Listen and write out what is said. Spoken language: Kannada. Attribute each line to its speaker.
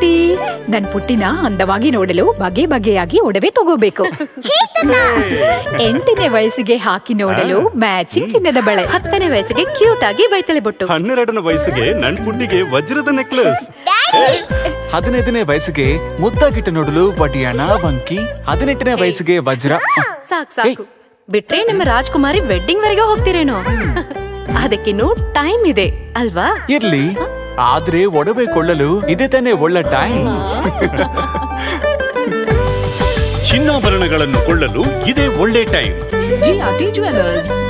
Speaker 1: ಪುಟ್ಟಿ ನನ್ ಪುಟ್ಟಿನ ಅಂದವಾಗಿ ನೋಡಲು ಬಗೆ ಬಗೆಯಾಗಿ ಒಡವೆ ತಗೋಬೇಕು ಎಂಟನೇ ವಯಸ್ಸಿಗೆ ಹಾಕಿ ನೋಡಲು ಮ್ಯಾಚಿಂಗ್ ಚಿನ್ನದ ಬಳೆ
Speaker 2: ಹತ್ತನೇ ವಯಸ್ಸಿಗೆ ಕ್ಯೂಟ್ ಆಗಿ ಬೈತಲೆ ಬೊಟ್ಟು
Speaker 3: ಹನ್ನೆರಡನೇ ವಯಸ್ಸಿಗೆ ನನ್ ಪುಟ್ಟಿಗೆ ವಜ್ರದ ನೆಕ್ಲೆಸ್
Speaker 4: ಹದಿನೈದನೇ ವಯಸ್ಸಿಗೆ ಮುದ್ದಾಗಿಟ್ಟು ನೋಡಲು ಬಡಿಯಾಣ ವಂಕಿ ಹದಿನೆಂಟನೇ ವಯಸ್ಸಿಗೆ ವಜ್ರ
Speaker 2: ಸಾಕ್ ಸಾಕು ಬಿಟ್ರೆ ನಮ್ಮ ರಾಜ್ಕುಮಾರಿ ವೆಡ್ಡಿಂಗ್ ವರೆಗೆ ಹೋಗ್ತಿರೇನೋ ಅದಕ್ಕಿನ್ನು ಟೈಮ್ ಇದೆ ಅಲ್ವಾ
Speaker 4: ಇರ್ಲಿ ಆದ್ರೆ ಒಡವೆ ಕೊಳ್ಳಲು ಇದೇ ತಾನೇ ಒಳ್ಳೆ ಟೈಮ್
Speaker 3: ಚಿನ್ನಾಭರಣಗಳನ್ನು ಕೊಳ್ಳಲು ಇದೇ ಒಳ್ಳೆ ಟೈಮ್
Speaker 1: ಜಿಲಾಟಿ ಜ್ಯುವೆಲರ್ಸ್